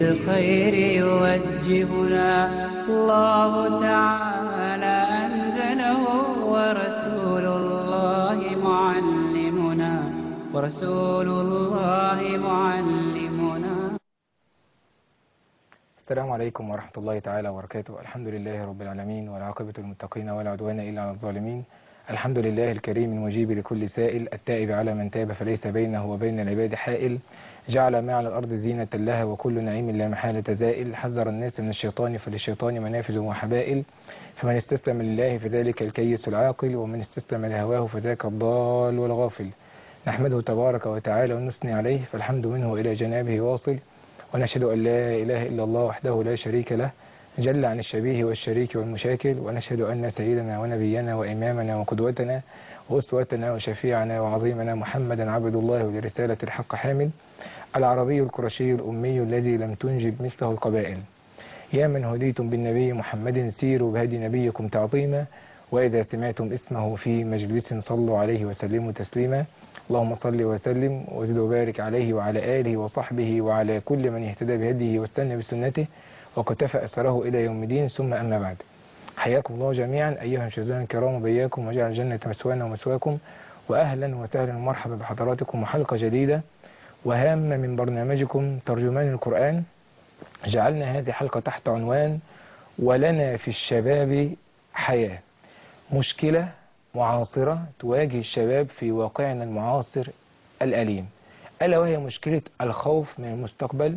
الخير يوجهنا الله تعالى أنزله ورسول الله معلمنا ورسول الله معلمنا السلام عليكم ورحمة الله تعالى وبركاته الحمد لله رب العالمين والعاقبة للمتقين ولا عدوان إلا على الظالمين الحمد لله الكريم المجيب لكل سائل التائب على من تاب فليس بينه وبين العباد حائل جعل ما على الأرض زينة لها وكل نعيم لا محالة زائل حذر الناس من الشيطان فللشيطان منافذ وحبائل فمن استسلم لله فذلك الكيس العاقل ومن استسلم لهواه فذاك الضال والغافل نحمده تبارك وتعالى ونثني عليه فالحمد منه إلى جنابه واصل ونشهد أن لا إله إلا الله وحده لا شريك له جل عن الشبيه والشريك والمشاكل ونشهد أن سيدنا ونبينا وإمامنا وقدوتنا وأسوتنا وشفيعنا وعظيمنا محمدا عبد الله ولرسالة الحق حامل العربي القرشي الأمي الذي لم تنجب مثله القبائل يا من هديتم بالنبي محمد سيروا بهدي نبيكم تعظيما وإذا سمعتم اسمه في مجلس صلوا عليه وسلموا تسليما اللهم صل وسلم وزد وبارك عليه وعلى آله وصحبه وعلى كل من اهتدى بهديه واستنى بسنته وكتفى أثره إلى يوم الدين ثم أما بعد حياكم الله جميعا أيها المشاهدون الكرام وبياكم وجعل الجنة مسوانا ومسواكم وأهلا وسهلا ومرحبا بحضراتكم وحلقة جديدة وهامة من برنامجكم ترجمان القرآن جعلنا هذه الحلقة تحت عنوان ولنا في الشباب حياة مشكلة معاصرة تواجه الشباب في واقعنا المعاصر الأليم ألا وهي مشكلة الخوف من المستقبل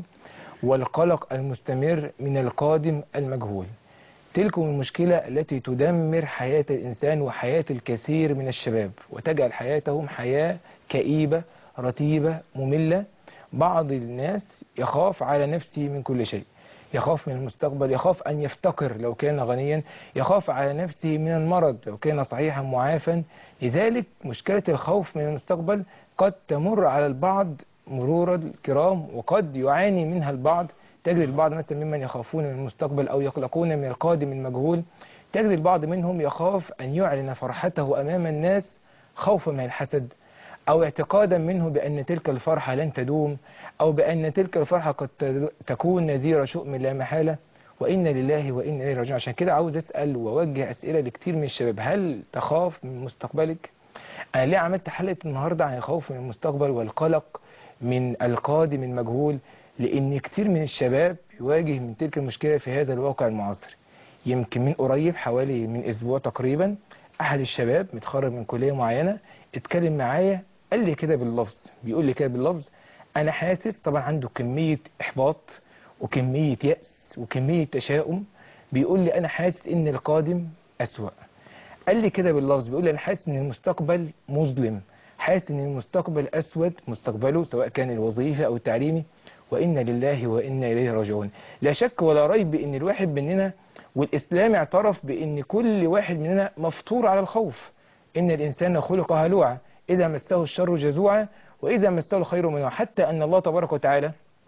والقلق المستمر من القادم المجهول تلكم المشكلة التي تدمر حياة الإنسان وحياة الكثير من الشباب وتجعل حياتهم حياة كئيبة رتيبة مملة بعض الناس يخاف على نفسه من كل شيء يخاف من المستقبل يخاف أن يفتقر لو كان غنيا يخاف على نفسه من المرض لو كان صحيحا معافا لذلك مشكلة الخوف من المستقبل قد تمر على البعض مرور الكرام وقد يعاني منها البعض تجد البعض مثلا ممن يخافون من المستقبل أو يقلقون من القادم المجهول تجد البعض منهم يخاف أن يعلن فرحته أمام الناس خوفا من الحسد أو اعتقادا منه بأن تلك الفرحة لن تدوم أو بأن تلك الفرحة قد تكون نذير شؤم لا محالة وإن لله وإن إليه راجعون عشان كده عاوز أسأل وأوجه أسئلة لكتير من الشباب هل تخاف من مستقبلك؟ أنا ليه عملت حلقة النهاردة عن الخوف من المستقبل والقلق من القادم المجهول لأن كتير من الشباب يواجه من تلك المشكلة في هذا الواقع المعاصر يمكن من قريب حوالي من أسبوع تقريبا أحد الشباب متخرج من كلية معينة اتكلم معايا قال لي كده باللفظ بيقول لي كده باللفظ أنا حاسس طبعا عنده كمية إحباط وكمية يأس وكمية تشاؤم بيقول لي أنا حاسس إن القادم أسوأ قال لي كده باللفظ بيقول لي أنا حاسس إن المستقبل مظلم حاسس إن المستقبل أسود مستقبله سواء كان الوظيفة أو التعليمي وإنا لله وإنا إليه راجعون لا شك ولا ريب بأن الواحد مننا والإسلام اعترف بأن كل واحد مننا مفطور على الخوف إن الإنسان خلق هلوعا إذا مسه الشر جزوعا وإذا مسه الخير منوعا حتى أن الله تبارك وتعالى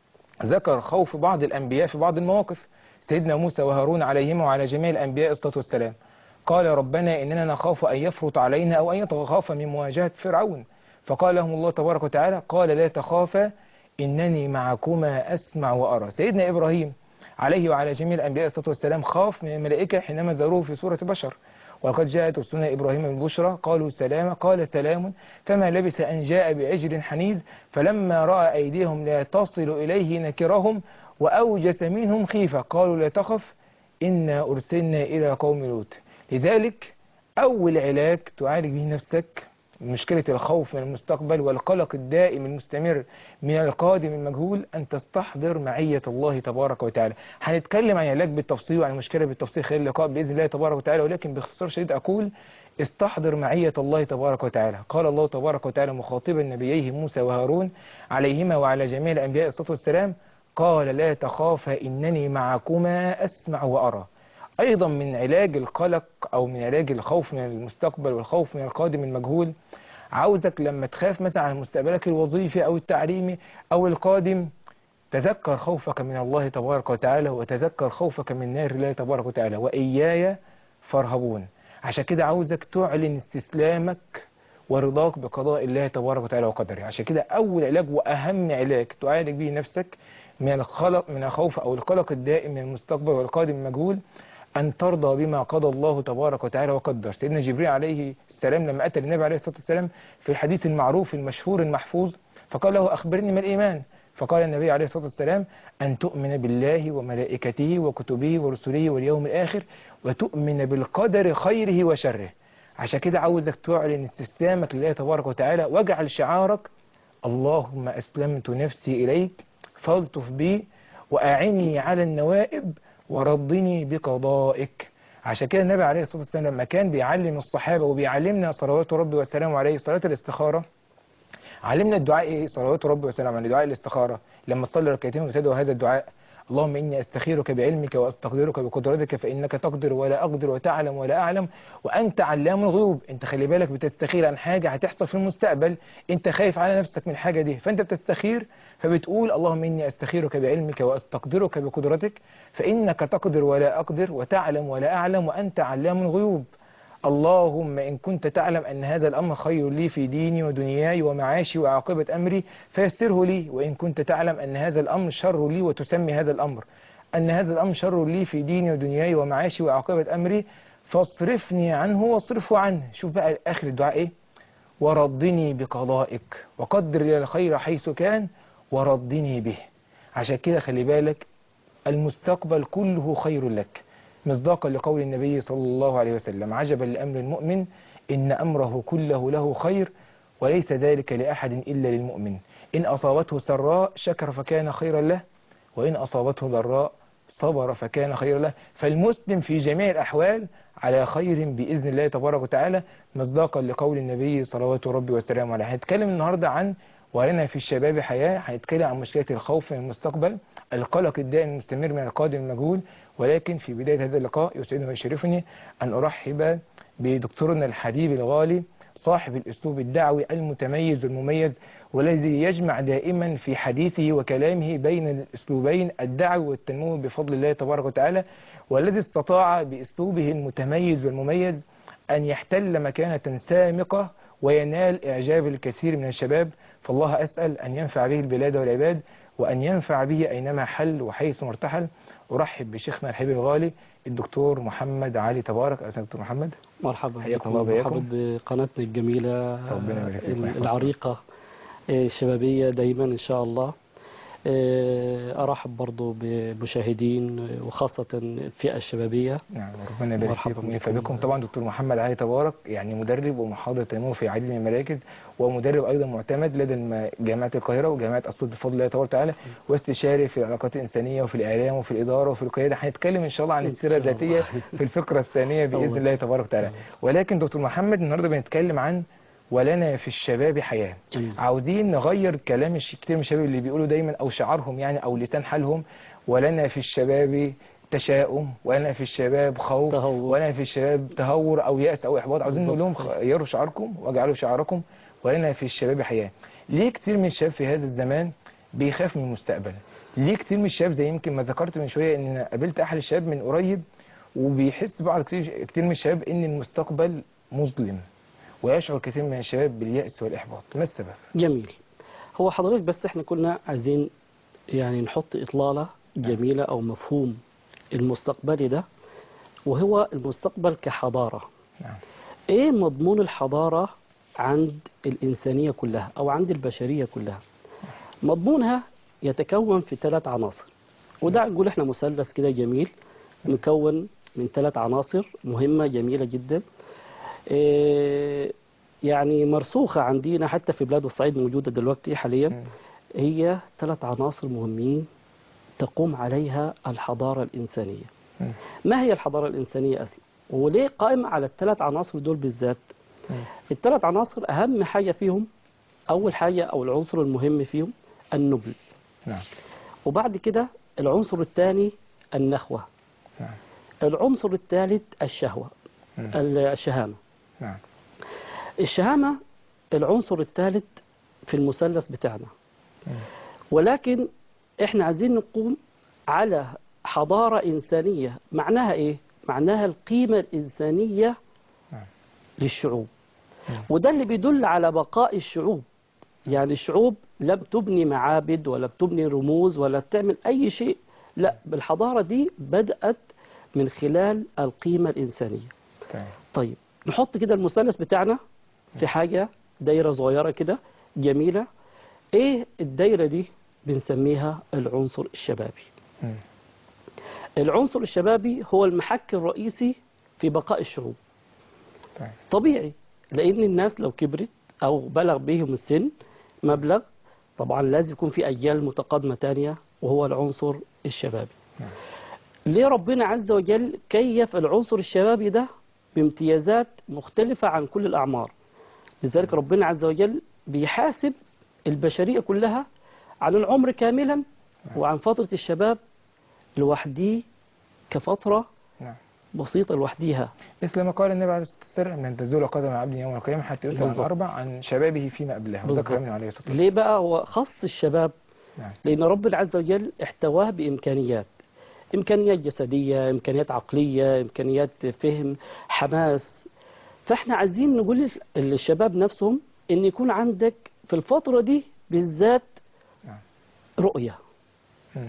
ذكر خوف بعض الأنبياء في بعض المواقف سيدنا موسى وهارون عليهما وعلى جميع الأنبياء الصلاة والسلام قال ربنا إننا نخاف أن يفرط علينا أو أن يتخاف من مواجهة فرعون فقال لهم الله تبارك وتعالى قال لا تخافا إنني معكما أسمع وأرى سيدنا إبراهيم عليه وعلى جميع الأنبياء الصلاة والسلام خاف من الملائكة حينما زاروه في سورة بشر ولقد جاءت رسلنا إبراهيم بالبشرى قالوا سلاما قال سلام فما لبث أن جاء بعجل حنيذ فلما رأى أيديهم لا تصل إليه نكرهم وأوجس منهم خيفة قالوا لا تخف إنا أرسلنا إلى قوم لوط لذلك أول علاج تعالج به نفسك مشكلة الخوف من المستقبل والقلق الدائم المستمر من القادم المجهول أن تستحضر معية الله تبارك وتعالى هنتكلم عن علاج بالتفصيل وعن المشكلة بالتفصيل خلال اللقاء بإذن الله تبارك وتعالى ولكن باختصار شديد أقول استحضر معية الله تبارك وتعالى قال الله تبارك وتعالى مخاطبا نبييه موسى وهارون عليهما وعلى جميع الأنبياء الصلاة والسلام قال لا تخافا إنني معكما أسمع وأرى أيضا من علاج القلق أو من علاج الخوف من المستقبل والخوف من القادم المجهول عاوزك لما تخاف مثلا عن مستقبلك الوظيفي أو التعليمي أو القادم تذكر خوفك من الله تبارك وتعالى وتذكر خوفك من نار الله تبارك وتعالى وإياي فارهبون عشان كده عاوزك تعلن استسلامك ورضاك بقضاء الله تبارك وتعالى وقدره عشان كده أول علاج وأهم علاج تعالج به نفسك من الخلق من الخوف أو القلق الدائم من المستقبل والقادم المجهول أن ترضى بما قضى الله تبارك وتعالى وقدر سيدنا جبريل عليه السلام لما أتى النبي عليه الصلاة والسلام في الحديث المعروف المشهور المحفوظ فقال له أخبرني ما الإيمان فقال النبي عليه الصلاة والسلام أن تؤمن بالله وملائكته وكتبه ورسله واليوم الآخر وتؤمن بالقدر خيره وشره عشان كده عاوزك تعلن استسلامك لله تبارك وتعالى واجعل شعارك اللهم أسلمت نفسي إليك فالطف بي وأعني على النوائب ورضني بقضائك عشان كده النبي عليه الصلاة والسلام لما كان بيعلم الصحابة وبيعلمنا صلوات ربي وسلامه عليه صلاة الاستخارة علمنا الدعاء ايه صلوات ربي وسلامه عليه دعاء الاستخارة لما تصلي ركعتين وتدعو هذا الدعاء اللهم إني أستخيرك بعلمك وأستقدرك بقدرتك فإنك تقدر ولا أقدر وتعلم ولا أعلم وأنت علام الغيوب أنت خلي بالك بتستخير عن حاجة هتحصل في المستقبل أنت خايف على نفسك من الحاجة دي فأنت بتستخير فبتقول اللهم إني أستخيرك بعلمك وأستقدرك بقدرتك فإنك تقدر ولا أقدر وتعلم ولا أعلم وأنت علام الغيوب اللهم إن كنت تعلم أن هذا الأمر خير لي في ديني ودنياي ومعاشي وعاقبة أمري فيسره لي وإن كنت تعلم أن هذا الأمر شر لي وتسمي هذا الأمر أن هذا الأمر شر لي في ديني ودنياي ومعاشي وعاقبة أمري فاصرفني عنه واصرفه عنه شوف بقى آخر الدعاء إيه ورضني بقضائك وقدر لي الخير حيث كان ورضني به عشان كده خلي بالك المستقبل كله خير لك مصداقا لقول النبي صلى الله عليه وسلم عجبا لأمر المؤمن إن أمره كله له خير وليس ذلك لأحد إلا للمؤمن إن أصابته سراء شكر فكان خيرا له وإن أصابته ضراء صبر فكان خيرا له فالمسلم في جميع الأحوال على خير بإذن الله تبارك وتعالى مصداقا لقول النبي صلوات ربي وسلامه عليه هنتكلم النهاردة عن ولنا في الشباب حياة هنتكلم عن مشكلة الخوف من المستقبل القلق الدائم المستمر من القادم المجهول ولكن في بداية هذا اللقاء يسعدني ويشرفني أن أرحب بدكتورنا الحبيب الغالي صاحب الأسلوب الدعوي المتميز والمميز والذي يجمع دائما في حديثه وكلامه بين الأسلوبين الدعوي والتنموي بفضل الله تبارك وتعالى والذي استطاع بأسلوبه المتميز والمميز أن يحتل مكانة سامقة وينال إعجاب الكثير من الشباب فالله أسأل أن ينفع به البلاد والعباد وأن ينفع به أينما حل وحيث مرتحل أرحب بشيخنا الحبيب الغالي الدكتور محمد علي تبارك أهلا دكتور محمد مرحبا حياكم بكم الله وبياكم. مرحبا بقناتنا الجميلة ربنا يبارك فيكم ال- ويحفظكم. العريقة آه، الشبابية دايما إن شاء الله آه، أرحب برضو بمشاهدين وخاصة الفئة الشبابية نعم ربنا يبارك مرحبا فيكم وينفع بكم. بكم طبعا دكتور محمد علي تبارك يعني مدرب ومحاضر تنموي في عديد من المراكز ومدرب ايضا معتمد لدى الم- جامعه القاهره وجامعه اسيوط بفضل الله تبارك وتعالى واستشاري في العلاقات الانسانيه وفي الاعلام وفي الاداره وفي القياده هنتكلم ان شاء الله عن إن السيره شاء الله. الذاتيه في الفقره الثانيه باذن الله. الله تبارك وتعالى ولكن دكتور محمد النهارده بنتكلم عن ولنا في الشباب حياه جميل. عاوزين نغير كلام الش- كتير من الشباب اللي بيقولوا دايما او شعارهم يعني او لسان حالهم ولنا في الشباب تشاؤم ولنا في الشباب خوف تهور. ولنا في الشباب تهور او يأس او احباط عاوزين نقول لهم بالظبط. غيروا شعاركم واجعلوا شعاركم ولنا في الشباب حياه ليه كتير من الشباب في هذا الزمان بيخاف من المستقبل ليه كتير من الشباب زي يمكن ما ذكرت من شويه ان أنا قابلت احد الشباب من قريب وبيحس بعض كتير كتير من الشباب ان المستقبل مظلم ويشعر كثير من الشباب باليأس والإحباط ما السبب؟ جميل هو حضرتك بس احنا كنا عايزين يعني نحط إطلالة جميلة أو مفهوم المستقبلي ده وهو المستقبل كحضارة نعم ايه مضمون الحضارة عند الإنسانية كلها أو عند البشرية كلها مضمونها يتكون في ثلاث عناصر وده نقول احنا مثلث كده جميل مكون من ثلاث عناصر مهمة جميلة جدا إيه يعني مرسوخة عندنا حتى في بلاد الصعيد موجودة دلوقتي حاليا مم. هي ثلاث عناصر مهمين تقوم عليها الحضارة الإنسانية مم. ما هي الحضارة الإنسانية أصلا وليه قائمة على الثلاث عناصر دول بالذات مم. الثلاث عناصر أهم حاجة فيهم أول حاجة أو العنصر المهم فيهم النبل نعم وبعد كده العنصر الثاني النخوة نعم العنصر الثالث الشهوة مم. الشهامة نعم الشهامة العنصر الثالث في المثلث بتاعنا مم. ولكن احنا عايزين نقوم على حضارة إنسانية معناها إيه؟ معناها القيمة الإنسانية نعم. للشعوب مم. وده اللي بيدل على بقاء الشعوب يعني الشعوب لم تبني معابد ولا بتبني رموز ولا بتعمل أي شيء لا بالحضارة دي بدأت من خلال القيمة الإنسانية تمام طيب نحط كده المثلث بتاعنا في حاجة دايرة صغيرة كده جميلة ايه الدايرة دي بنسميها العنصر الشبابي مم. العنصر الشبابي هو المحك الرئيسي في بقاء الشعوب تمام طبيعي لأن الناس لو كبرت أو بلغ بهم السن مبلغ طبعا لازم يكون في أجيال متقدمة تانية وهو العنصر الشبابي نعم. ليه ربنا عز وجل كيف العنصر الشبابي ده بامتيازات مختلفة عن كل الأعمار لذلك ربنا عز وجل بيحاسب البشرية كلها عن العمر كاملا وعن فترة الشباب لوحديه كفترة نعم بسيطة لوحديها مثل ما قال النبي عليه الصلاة والسلام لن تزول قدم عبد يوم القيامة حتى يسأل عن بالظبط. أربع عن شبابه فيما قبله بالظبط. وذكر منه عليه الصلاة والسلام ليه بقى هو خص الشباب نعم لأن ربنا عز وجل احتواه بإمكانيات إمكانيات جسدية إمكانيات عقلية إمكانيات فهم حماس فإحنا عايزين نقول للشباب نفسهم إن يكون عندك في الفترة دي بالذات نعم. رؤية مم.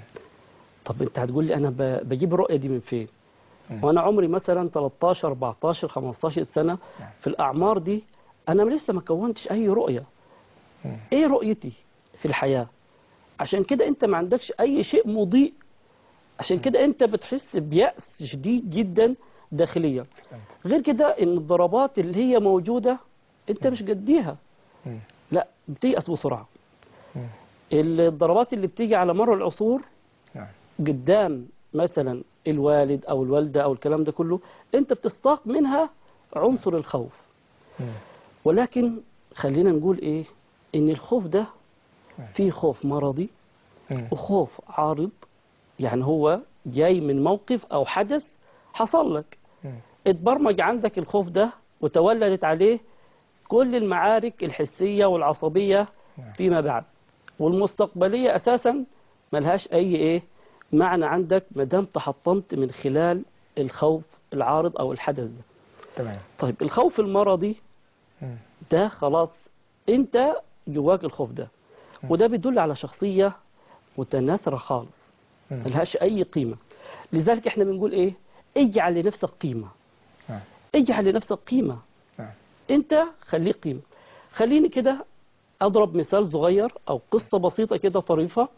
طب أنت هتقول لي أنا ب- بجيب الرؤية دي من فين مم. وأنا عمري مثلا 13 14 15 سنة نعم. في الأعمار دي أنا لسه ما كونتش أي رؤية مم. ايه رؤيتي في الحياة عشان كده انت ما عندكش اي شيء مضيء عشان كده انت بتحس بيأس شديد جدا داخليا أحسنت غير كده ان الضربات اللي هي موجودة انت مش قديها مم. لا بتيأس بسرعة مم. الضربات اللي بتيجي على مر العصور نعم قدام مثلا الوالد او الوالدة او الكلام ده كله انت بتستاق منها عنصر الخوف مم. ولكن خلينا نقول ايه ان الخوف ده نعم. فيه خوف مرضي مم. وخوف عارض يعني هو جاي من موقف أو حدث حصل لك مم. اتبرمج عندك الخوف ده وتولدت عليه كل المعارك الحسية والعصبية نعم. فيما بعد والمستقبلية أساسا ملهاش أي إيه معنى عندك ما دام تحطمت من خلال الخوف العارض أو الحدث ده تمام طيب الخوف المرضي مم. ده خلاص انت جواك الخوف ده وده بيدل على شخصية متناثرة خالص مم. ملهاش أي قيمة لذلك احنا بنقول ايه اجعل لنفسك قيمة نعم. اجعل لنفسك قيمة نعم. انت خليك قيمة خليني كده اضرب مثال صغير او قصة بسيطة كده طريفة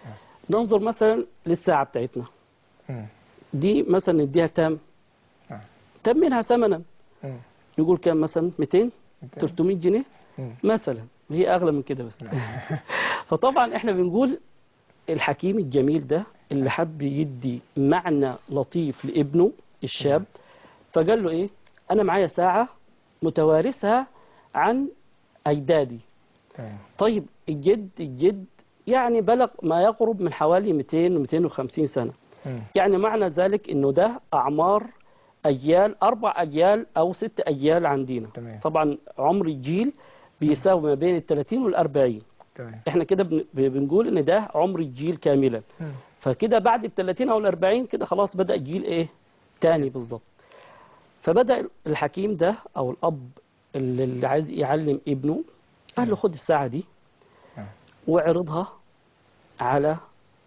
ننظر مثلا للساعة بتاعتنا مم. دي مثلا نديها تام نعم. تم منها ثمنا مم. يقول كام مثلا 200 300 جنيه مم. مثلا هي اغلى من كده بس فطبعا احنا بنقول الحكيم الجميل ده اللي حب يدي معنى لطيف لابنه الشاب فقال له ايه انا معايا ساعة متوارثها عن اجدادي تمام طيب الجد الجد يعني بلغ ما يقرب من حوالي 200 250 سنة مم. يعني معنى ذلك انه ده اعمار اجيال اربع اجيال او ست اجيال عندنا تمام. طبعا عمر الجيل بيساوي ما بين ال 30 وال 40 تمام احنا كده بن- بنقول ان ده عمر الجيل كاملا مم. فكده بعد ال 30 او ال 40 كده خلاص بدا جيل ايه تاني بالظبط فبدا الحكيم ده او الاب اللي اللي عايز يعلم ابنه قال له خد الساعه دي نعم. واعرضها على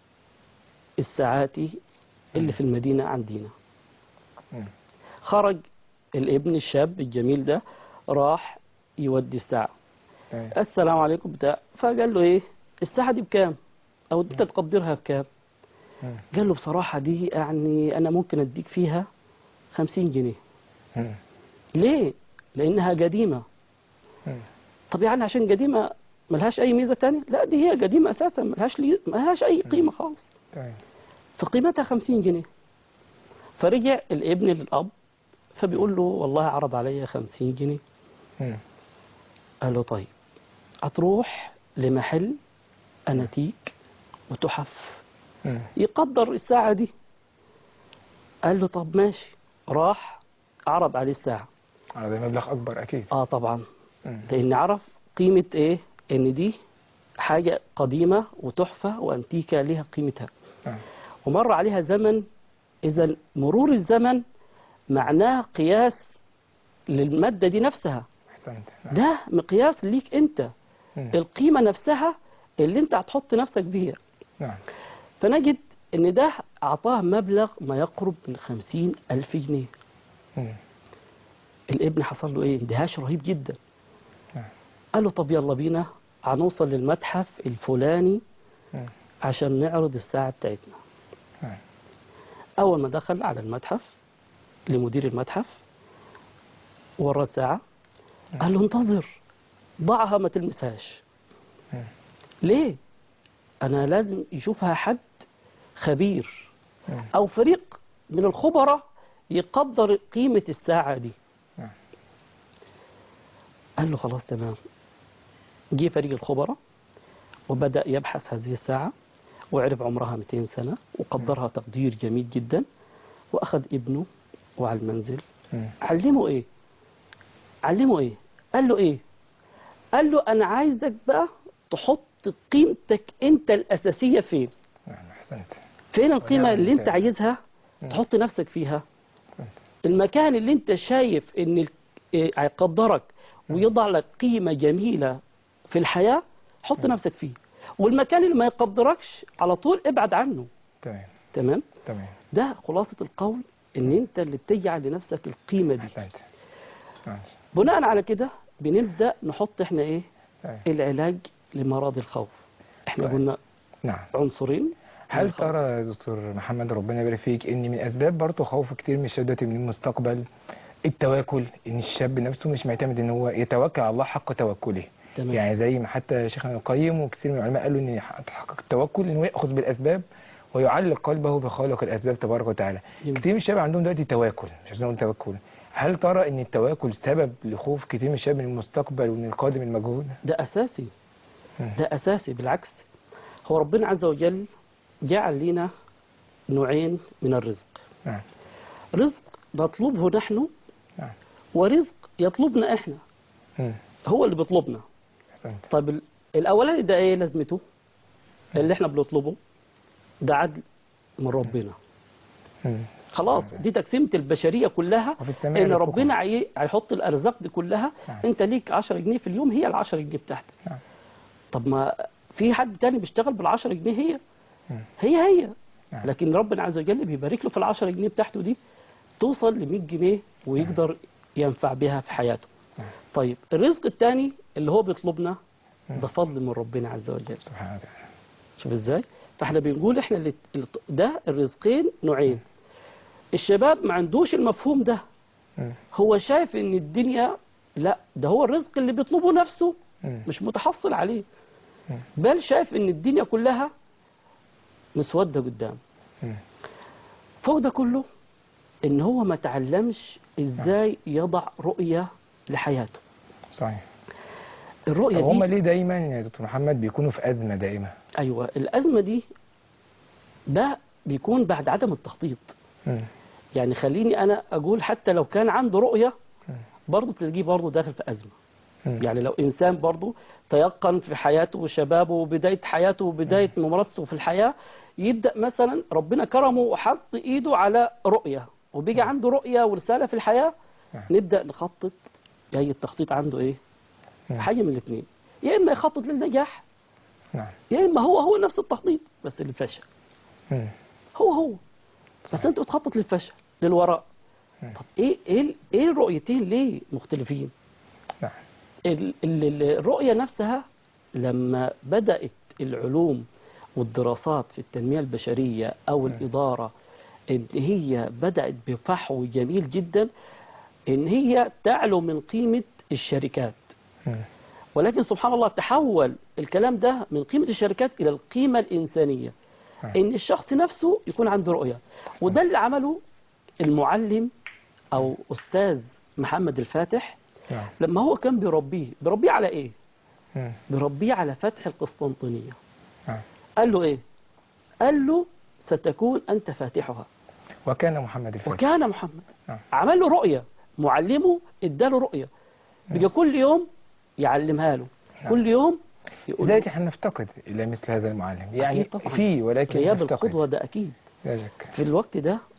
الساعات اللي في المدينه عندنا مم. خرج الابن الشاب الجميل ده راح يودي الساعه تمام السلام عليكم بتاع فقال له ايه الساعه دي بكام او انت تقدرها بكام مم. قال له بصراحه دي يعني انا ممكن اديك فيها خمسين جنيه مم. ليه لانها قديمه مم. طب يعني عشان قديمه ملهاش اي ميزه تانية لا دي هي قديمه اساسا ملهاش لي... ملهاش اي قيمه خالص تمام فقيمتها خمسين جنيه فرجع الابن للاب فبيقول له والله عرض عليا خمسين جنيه مم. قال له طيب هتروح لمحل اناتيك وتحف مم. يقدر الساعة دي قال له طب ماشي راح عرض عليه الساعة على ده مبلغ أكبر أكيد اه طبعا مم. لان عرف قيمة ايه ان دي حاجة قديمة وتحفة وانتيكة لها قيمتها نعم. ومر عليها زمن اذا مرور الزمن معناه قياس للمادة دي نفسها أحسنت نعم. ده مقياس ليك انت مم. القيمة نفسها اللي انت هتحط نفسك فيها نعم فنجد ان ده اعطاه مبلغ ما يقرب من خمسين الف جنيه مم. الابن حصل له ايه اندهاش رهيب جدا نعم. قال له طب يلا بينا هنوصل للمتحف الفلاني مم. عشان نعرض الساعة بتاعتنا نعم. أول ما دخل على المتحف لمدير المتحف وراه ساعة قال له انتظر ضعها ما تلمسهاش مم. ليه؟ أنا لازم يشوفها حد خبير مم. أو فريق من الخبراء يقدر قيمة الساعة دي نعم. قال له خلاص تمام جه فريق الخبراء وبدأ يبحث هذه الساعة وعرف عمرها 200 سنة وقدرها تقدير جميل جدا وأخذ ابنه وعلى المنزل مم. علمه إيه علمه إيه قال له إيه قال له أنا عايزك بقى تحط قيمتك أنت الأساسية فين نعم أحسنت فين القيمة ونعم اللي انت بالله. عايزها مم. تحط نفسك فيها أحسنت. المكان اللي انت شايف ان ال- إيه هيقدرك ويضع لك قيمة جميلة في الحياة حط نفسك فيه والمكان اللي ما يقدركش على طول ابعد عنه تمام تمام تمام ده خلاصة القول ان انت اللي بتجعل لنفسك القيمة دي أحسنت نعم. بناء على كده بنبدأ نحط احنا ايه تمام. العلاج لمرض الخوف احنا طيب. قلنا نعم عنصرين هل الخوف. ترى يا دكتور محمد ربنا يبارك فيك ان من اسباب برضه خوف كتير من الشباب من المستقبل التواكل ان الشاب نفسه مش معتمد ان هو يتوكل على الله حق توكله تمام يعني زي ما حتى شيخنا القيم وكثير من العلماء قالوا ان تحقق التوكل انه ياخذ بالاسباب ويعلق قلبه بخالق الاسباب تبارك وتعالى جميل. كتير من الشباب عندهم دلوقتي توكل مش عايزين نقول توكل هل ترى ان التواكل سبب لخوف كتير من الشباب من المستقبل ومن القادم المجهول ده أساسي مم. ده أساسي بالعكس هو ربنا عز وجل جعل لنا نوعين من الرزق نعم رزق نطلبه نحن نعم ورزق يطلبنا احنا مم. هو اللي بيطلبنا احسنت طيب ال- الاولاني ده ايه لازمته اللي احنا بنطلبه ده عدل من ربنا مم. خلاص دي تقسيمة البشرية كلها وفي السماء ان رزقكم. ربنا عي- هيحط الارزاق دي كلها نعم. انت ليك 10 جنيه في اليوم هي ال 10 جنيه بتاعتك نعم. طب ما في حد تاني بيشتغل بال 10 جنيه هي مم. هي هي نعم. لكن ربنا عز وجل بيبارك له في ال 10 جنيه بتاعته دي توصل ل 100 جنيه ويقدر ينفع بها في حياته نعم. طيب الرزق الثاني اللي هو بيطلبنا مم. ده فضل من ربنا عز وجل سبحانه وتعالى شوف ازاي فاحنا بنقول احنا اللي اللي- ده الرزقين نوعين الشباب ما عندوش المفهوم ده مم. هو شايف ان الدنيا لا ده هو الرزق اللي بيطلبه نفسه مم. مش متحصل عليه مم. بل شايف ان الدنيا كلها مسودة قدام مم. فوق ده كله ان هو ما تعلمش ازاي يضع رؤية لحياته صحيح الرؤية طب هم دي ليه دايما يا دكتور محمد بيكونوا في ازمه دائمه ايوه الازمة دي ده بيكون بعد عدم التخطيط مم. يعني خليني انا اقول حتى لو كان عنده رؤية مم. برضه تلاقيه برضه داخل في ازمة مم. يعني لو انسان برضه تيقن في حياته وشبابه وبداية حياته وبداية ممارسته في الحياة يبدأ مثلا ربنا كرمه وحط ايده على رؤية وبيجي عنده رؤية ورسالة في الحياة نعم. نبدأ نخطط جاي التخطيط عنده ايه مم. حاجة من الاثنين يا اما يخطط للنجاح نعم يا اما هو هو نفس التخطيط بس للفشل مم. هو هو بس انت بتخطط للفشل للوراء مم. طب ايه ايه ايه الرؤيتين ليه مختلفين نعم ال- ال- الرؤية نفسها لما بدأت العلوم والدراسات في التنمية البشرية أو الإدارة إن هي بدأت بفحو جميل جدا إن هي تعلو من قيمة الشركات مم. ولكن سبحان الله تحول الكلام ده من قيمة الشركات إلى القيمة الإنسانية نعم. إن الشخص نفسه يكون عنده رؤية وده اللي عمله المعلم أو أستاذ محمد الفاتح نعم لما هو كان بيربيه بيربيه على إيه؟ مم. بربيه على فتح القسطنطينية نعم قال له ايه قال له ستكون انت فاتحها وكان محمد الفاتح وكان محمد نعم. عمل له رؤية معلمه اداله رؤية بقى كل يوم يعلمها له نعم. كل يوم يقول لذلك له احنا نفتقد الى مثل هذا المعلم يعني أكيد طبعاً. في ولكن غياب نفتقد القدوة ده اكيد لا شك في الوقت ده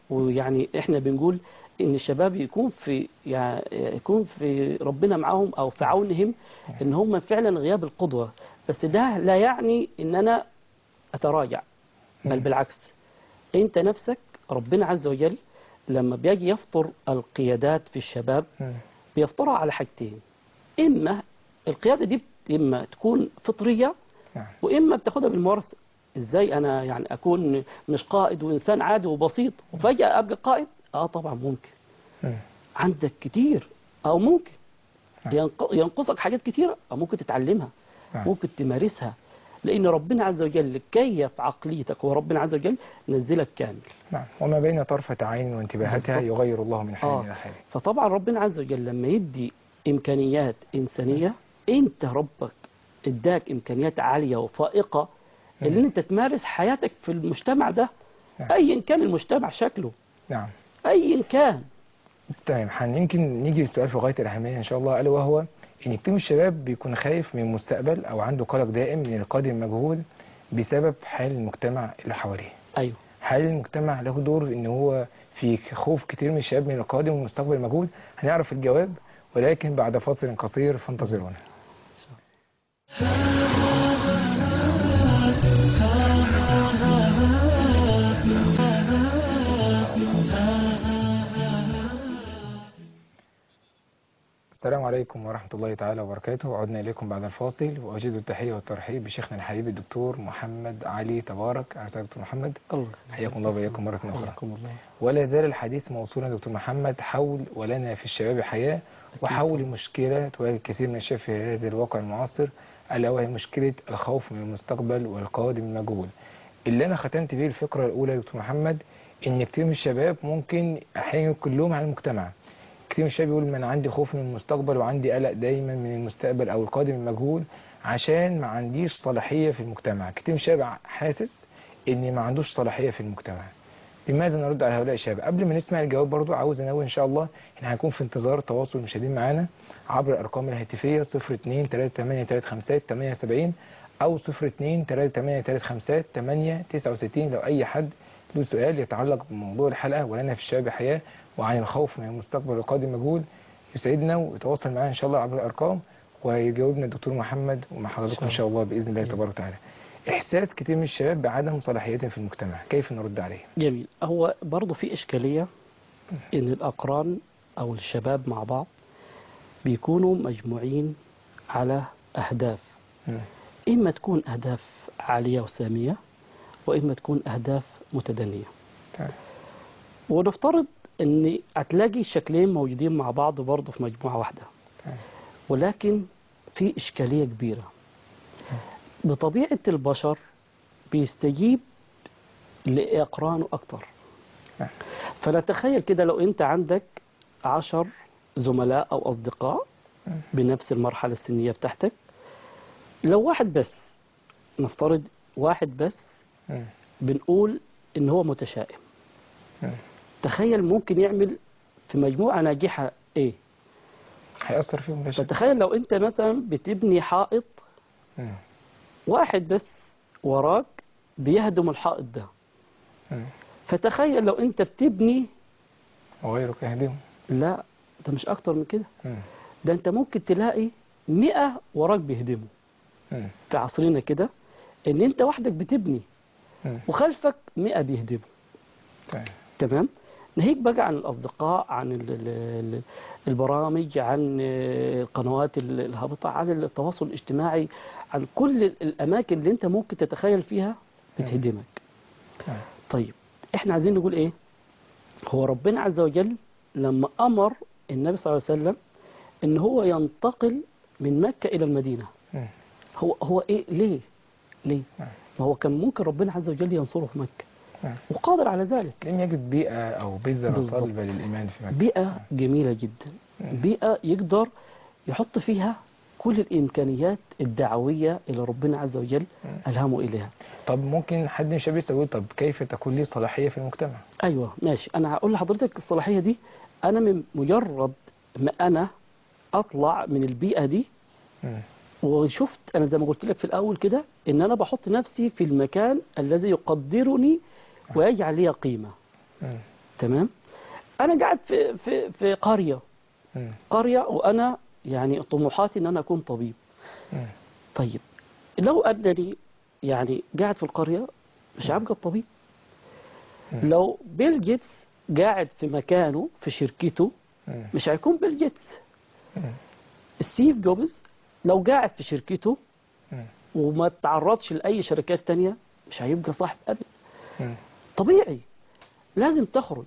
ويعني احنا بنقول ان الشباب يكون في يعني يكون في ربنا معاهم او في عونهم ان هم فعلا غياب القدوه بس ده لا يعني ان انا اتراجع بل مم. بالعكس انت نفسك ربنا عز وجل لما بيجي يفطر القيادات في الشباب مم. بيفطرها على حاجتين اما القياده دي بت- اما تكون فطريه نعم واما بتاخدها بالممارسه ازاي انا يعني اكون مش قائد وانسان عادي وبسيط وفجاه ابقى قائد اه طبعا ممكن مم. عندك كتير او ممكن نعم. ينق- ينقصك حاجات كتيره او ممكن تتعلمها نعم. ممكن تمارسها لان ربنا عز وجل كيف عقليتك وربنا عز وجل نزلك كامل نعم وما بين طرفة عين وانتباهاتها بالضبط. يغير الله من حال آه. إلى حال فطبعا ربنا عز وجل لما يدي امكانيات انسانيه انت ربك اداك امكانيات عاليه وفائقه اللي انت تمارس حياتك في المجتمع ده نعم. ايا كان المجتمع شكله نعم ايا كان تمام حن يمكن نيجي للسؤال في غاية الأهمية إن شاء الله ألا وهو إن كتير من الشباب بيكون خايف من المستقبل أو عنده قلق دائم من القادم المجهول بسبب حال المجتمع اللي حواليه ايوه هل المجتمع له دور ان هو في خوف كتير من الشباب من القادم والمستقبل المجهول هنعرف الجواب ولكن بعد فاصل قصير فانتظرونا السلام عليكم ورحمة الله تعالى وبركاته عدنا إليكم بعد الفاصل وأجد التحية والترحيب بشيخنا الحبيب الدكتور محمد علي تبارك أهلا دكتور محمد الله حياكم الله وإياكم مرة أخرى حياكم الله ولا زال الحديث موصولا دكتور محمد حول ولنا في الشباب حياة وحول مشكلة تواجه كثير من الشباب في هذا الواقع المعاصر ألا وهي مشكلة الخوف من المستقبل والقادم المجهول اللي أنا ختمت بيه الفكرة الأولى يا دكتور محمد إن كتير من الشباب ممكن أحيانا كلهم على المجتمع كتير من الشباب يقول ما أنا عندي خوف من المستقبل وعندي قلق دايما من المستقبل أو القادم المجهول عشان ما عنديش صلاحية في المجتمع كتير من الشباب حاسس إن ما عندوش صلاحية في المجتمع لماذا نرد على هؤلاء الشباب قبل ما نسمع الجواب برضو عاوز انوه ان شاء الله احنا هنكون في انتظار تواصل المشاهدين معانا عبر الارقام الهاتفيه 02 3835 78 او 02 3835 869 لو اي حد له سؤال يتعلق بموضوع الحلقه ولنا في الشباب حياه وعن الخوف من المستقبل القادم المجهول يسعدنا ويتواصل معنا ان شاء الله عبر الارقام ويجاوبنا الدكتور محمد ومع حضراتكم ان شاء الله باذن الله تبارك وتعالى احساس كتير من الشباب بعدم صلاحيتهم في المجتمع كيف نرد عليه جميل هو برضه في إشكالية إن الأقران أو الشباب مع بعض بيكونوا مجموعين على أهداف مم. إما تكون أهداف عالية وسامية وإما تكون أهداف متدنية تمام. ونفترض إن هتلاقي الشكلين موجودين مع بعض برضه في مجموعة واحدة تمام. ولكن في إشكالية كبيرة بطبيعة البشر بيستجيب لأقرانه أكتر نعم. فنتخيل كده لو أنت عندك عشر زملاء أو أصدقاء مم. بنفس المرحلة السنية بتاعتك لو واحد بس نفترض واحد بس مم. بنقول إن هو متشائم مم. تخيل ممكن يعمل في مجموعة ناجحة إيه هيأثر فيهم ده شيء. فتخيل لو أنت مثلا بتبني حائط مم. واحد بس وراك بيهدم الحائط ده مم. فتخيل لو انت بتبني وغيرك يهديهم لا ده مش اكتر من كده مم. ده انت ممكن تلاقي مئة وراك بيهدموا مم. في عصرنا كده ان انت وحدك بتبني مم. وخلفك مئة بيهدموا تمام. تمام ناهيك بقى عن الأصدقاء عن ال- ال- ال- البرامج عن آه، القنوات ال- الهابطة عن التواصل الاجتماعي عن كل ال- الأماكن اللي أنت ممكن تتخيل فيها بتهدمك نعم. طيب احنا عايزين نقول ايه هو ربنا عز وجل لما أمر النبي صلى الله عليه وسلم ان هو ينتقل من مكة إلى المدينة مم. هو هو ايه ليه ليه نعم. ما هو كان ممكن ربنا عز وجل ينصره في مكة نعم. وقادر على ذلك لم يجد بيئة أو بذرة بالضبط. صلبة للإيمان في مكة بيئة جميلة جدا بيئة يقدر يحط فيها كل الإمكانيات الدعوية اللي ربنا عز وجل ألهمه إليها طب ممكن حد من الشباب يقول طب كيف تكون لي صلاحية في المجتمع أيوة ماشي أنا هقول لحضرتك الصلاحية دي أنا من مجرد ما أنا أطلع من البيئة دي مم. وشفت أنا زي ما قلت لك في الأول كده إن أنا بحط نفسي في المكان الذي يقدرني ويجعل لي قيمة مم. تمام انا قاعد في في في قريه مم. قريه وانا يعني طموحاتي ان انا اكون طبيب مم. طيب لو انني يعني قاعد في القريه مش هبقى الطبيب مم. لو بيل جيتس قاعد في مكانه في شركته مم. مش هيكون بيل جيتس مم. ستيف جوبز لو قاعد في شركته مم. وما تعرضش لأي شركات تانية مش هيبقى صاحب أبد مم. طبيعي لازم تخرج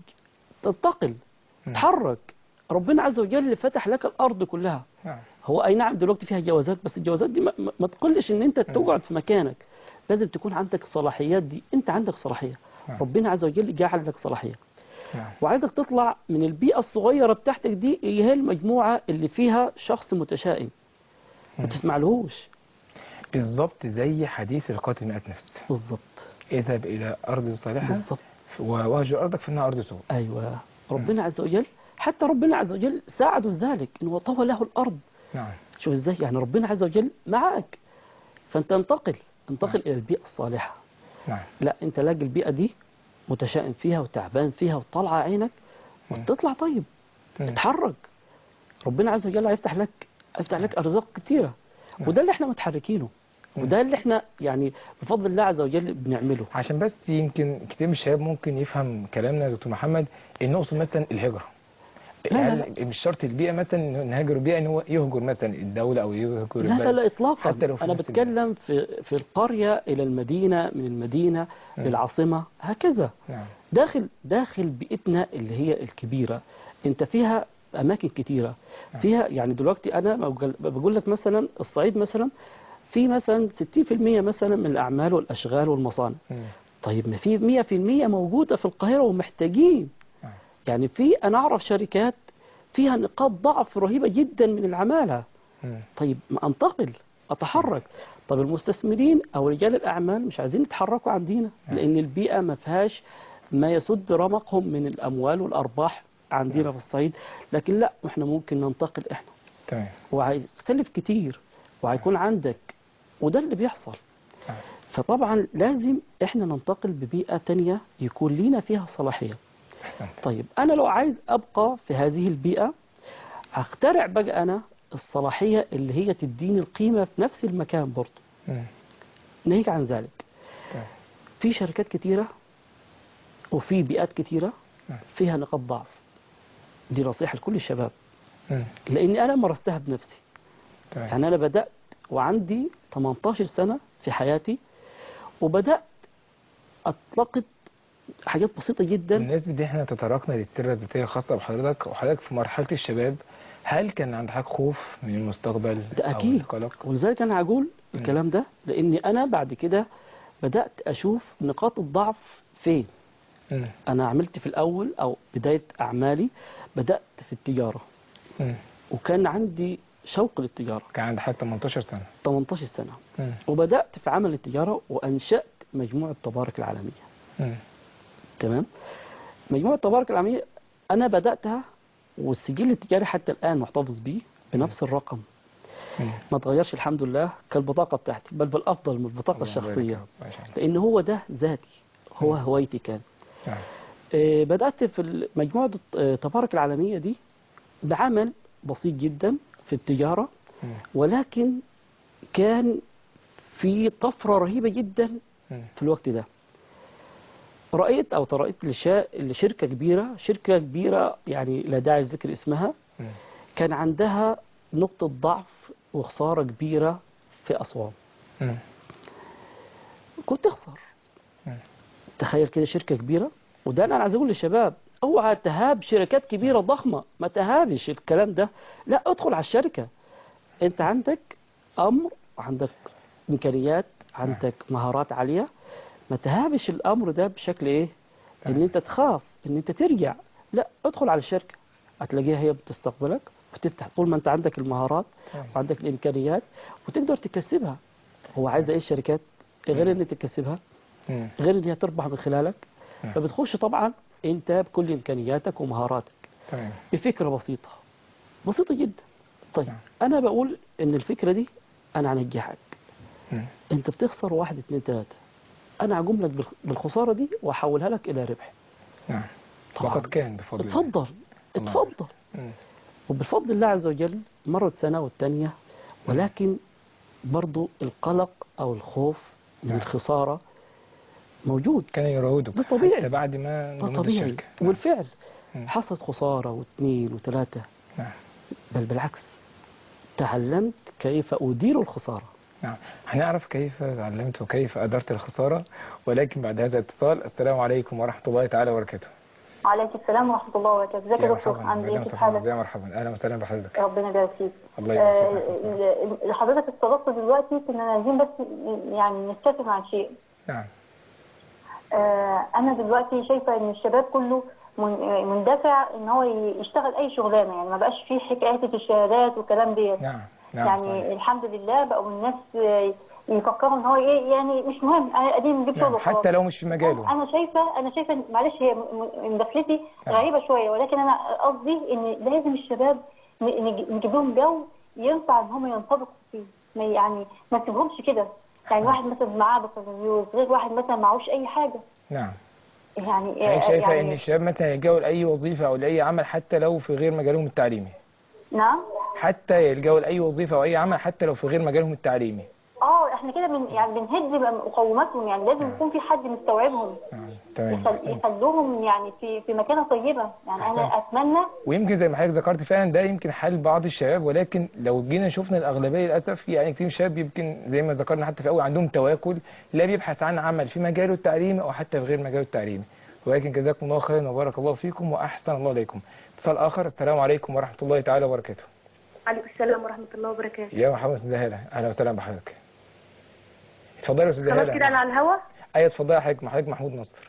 تنتقل مم. تحرك ربنا عز وجل اللي فتح لك الأرض كلها نعم هو أي نعم دلوقتي فيها جوازات بس الجوازات دي ما, ما- ما تقلش إن أنت تقعد في مكانك لازم تكون عندك الصلاحيات دي أنت عندك صلاحية نعم. ربنا عز وجل جعل لك صلاحية نعم وعايزك تطلع من البيئة الصغيرة بتاعتك دي هي المجموعة اللي فيها شخص متشائم ما تسمعلهوش بالظبط زي حديث القاتل 100 نفس بالظبط اذهب الى ارض صالحه بالظبط وواجه ارضك فانها ارض سوء أيوة ربنا عز وجل حتى ربنا عز وجل ساعده ذلك إنه طوى له الأرض نعم شوف إزاي يعني ربنا عز وجل معك فأنت انتقل انتقل إلى البيئة الصالحة نعم لا أنت لاقي البيئة دي متشائم فيها وتعبان فيها وطالعة عينك وتطلع طيب مم. اتحرك ربنا عز وجل هيفتح لك هيفتح لك أرزاق كتيرة وده اللي احنا متحركينه وده اللي احنا يعني بفضل الله عز وجل بنعمله عشان بس يمكن كتير من الشباب ممكن يفهم كلامنا يا دكتور محمد ان نقصد مثلا الهجره لا، يعني مش شرط البيئه مثلا إنه نهاجر البيئه ان هو يهجر مثلا الدوله او يهجر لا لا البلد. لا اطلاقا حتى لو في انا نفس بتكلم في في القريه الى المدينه من المدينه مم. للعاصمه هكذا نعم داخل داخل بيئتنا اللي هي الكبيره انت فيها اماكن كتيره فيها يعني دلوقتي انا بقول- بقول لك مثلا الصعيد مثلا في مثلا 60% مثلا من الاعمال والاشغال والمصانع مم. طيب ما في 100% موجوده في القاهره ومحتاجين نعم. يعني في انا اعرف شركات فيها نقاط ضعف رهيبه جدا من العماله مم. طيب ما انتقل اتحرك طب المستثمرين او رجال الاعمال مش عايزين يتحركوا عندنا لان البيئه ما فيهاش ما يسد رمقهم من الاموال والارباح عندنا في الصعيد لكن لا احنا ممكن ننتقل احنا تمام وهيختلف كتير وهيكون عندك وده اللي بيحصل نعم. فطبعا لازم احنا ننتقل ببيئه تانية يكون لينا فيها صلاحيه احسنت طيب انا لو عايز ابقى في هذه البيئه هخترع بقى انا الصلاحيه اللي هي تديني القيمه في نفس المكان برضه مم. ناهيك عن ذلك تمام. في شركات كتيره وفي بيئات كتيره نعم. فيها نقاط ضعف دي نصيحه لكل الشباب مم. لاني انا مارستها بنفسي تمام يعني انا بدات وعندي 18 سنه في حياتي وبدات اطلقت حاجات بسيطه جدا بالنسبه دي احنا تطرقنا للسيره الذاتيه الخاصه بحضرتك وحضرتك في مرحله الشباب هل كان عند حضرتك خوف من المستقبل ده أو أكيد. القلق؟ ولذلك انا هقول الكلام ده لاني انا بعد كده بدات اشوف نقاط الضعف فين مم. انا عملت في الاول او بدايه اعمالي بدات في التجاره مم. وكان عندي شوق للتجاره كان عند حضرتك 18 سنه 18 سنه مم. وبدات في عمل التجاره وانشات مجموعه تبارك العالميه مم. تمام مجموعه تبارك العالميه انا بداتها والسجل التجاري حتى الان محتفظ بيه بنفس الرقم مم. ما تغيرش الحمد لله كالبطاقه بتاعتي بل بالافضل من البطاقه الله يبارك الشخصيه فيك. ما شاء الله. لان هو ده ذاتي هو مم. هوايتي كان نعم. آه، بدأت في مجموعة تبارك العالمية دي بعمل بسيط جدا في التجارة مم. ولكن كان في طفرة رهيبة جدا مم. في الوقت ده رأيت أو ترأيت لشا- لشركة كبيرة شركة كبيرة يعني لا داعي لذكر اسمها مم. كان عندها نقطة ضعف وخسارة كبيرة في أسوان مم. كنت تخسر مم. تخيل كده شركة كبيرة وده أنا عايز أقول للشباب اوعى تهاب شركات كبيرة ضخمة ما تهابش الكلام ده لا ادخل على الشركة انت عندك امر عندك امكانيات عندك مهارات عالية ما تهابش الامر ده بشكل ايه ان انت تخاف ان انت ترجع لا ادخل على الشركة هتلاقيها هي بتستقبلك وتفتح طول ما انت عندك المهارات تمام. وعندك الامكانيات وتقدر تكسبها هو عايز ايه الشركات غير ان تكسبها مم. غير ان هي تربح من خلالك نعم. فبتخش طبعا انت بكل امكانياتك ومهاراتك تمام بفكره بسيطه بسيطه جدا طيب نعم. انا بقول ان الفكره دي انا هنجحك مم. انت بتخسر واحد اتنين تلاته انا هقوم لك بالخ- بالخساره دي واحولها لك الى ربح نعم طبعاً. وقد كان بفضل الله اتفضل الله اتفضل مم. وبفضل الله عز وجل مرت سنة والتانية ولكن برضو القلق أو الخوف من نعم. الخسارة موجود كان يراودك ده طبيعي. حتى بعد ما ده نموت طبيعي الشركة نعم. والفعل مم. حصلت خسارة واثنين وثلاثة نعم بل بالعكس تعلمت كيف أدير الخسارة نعم هنعرف كيف تعلمت وكيف أدرت الخسارة ولكن بعد هذا الاتصال السلام عليكم ورحمة الله تعالى وبركاته وعليكم السلام ورحمة الله وبركاته ازيك يا يا دكتور مرحبا عامل يا ايه كيف مرحبا حالك يا مرحبا أهلا وسهلا بحضرتك ربنا يبارك فيك الله آه، يبارك فيك ال- اللي حضرتك استضفت دلوقتي كنا عايزين بس يعني نتفق عن شيء نعم آه، انا دلوقتي شايفه ان الشباب كله من- آه، مندفع ان هو ي- يشتغل اي شغلانه يعني ما بقاش فيه حكايه الشهادات والكلام ديت نعم نعم يعني صحيح. الحمد لله بقوا الناس آه، يفكروا ان هو ايه يعني مش مهم انا قديم نجيب نعم شغل وخلاص. حتى لو مش في مجاله انا شايفه انا شايفه إن- معلش هي م- م- مداخلتي نعم. غريبه شويه ولكن انا قصدي ان لازم الشباب ن- نج- نجيب لهم جو ينفع ان هم ينطبقوا فيه ما يعني ما تسيبهمش كده يعني واحد مثلا معاه بكالوريوس غير واحد مثلا معهوش اي حاجه نعم يعني هي شايفة يعني إن الشباب مثلا يلجأوا لأي وظيفة أو لأي عمل حتى لو في غير مجالهم التعليمي نعم حتى يلجأوا لأي وظيفة أو أي عمل حتى لو في غير مجالهم التعليمي اه احنا كده بن يعني بنهد مقوماتهم يعني لازم يكون في حد مستوعبهم نعم تمام يخل- أحسنت. يخلوهم يعني في في مكانه طيبه يعني انا أحسنت. اتمنى ويمكن زي ما حضرتك ذكرت فعلا ده يمكن حال بعض الشباب ولكن لو جينا شفنا الاغلبيه للاسف يعني كتير شباب يمكن زي ما ذكرنا حتى في اول عندهم تواكل لا بيبحث عن عمل في مجاله التعليمي او حتى في غير مجاله التعليمي ولكن جزاكم الله خيرا وبارك الله فيكم واحسن الله اليكم اتصال اخر السلام عليكم ورحمه الله تعالى وبركاته عليكم السلام ورحمة الله وبركاته يا مرحبا استاذ هاله اهلا وسهلا بحضرتك اتفضلي يا استاذ خلاص كده أنا هاله على الهوا ايوه اتفضلي يا حضرتك مع حضرتك محمود نصر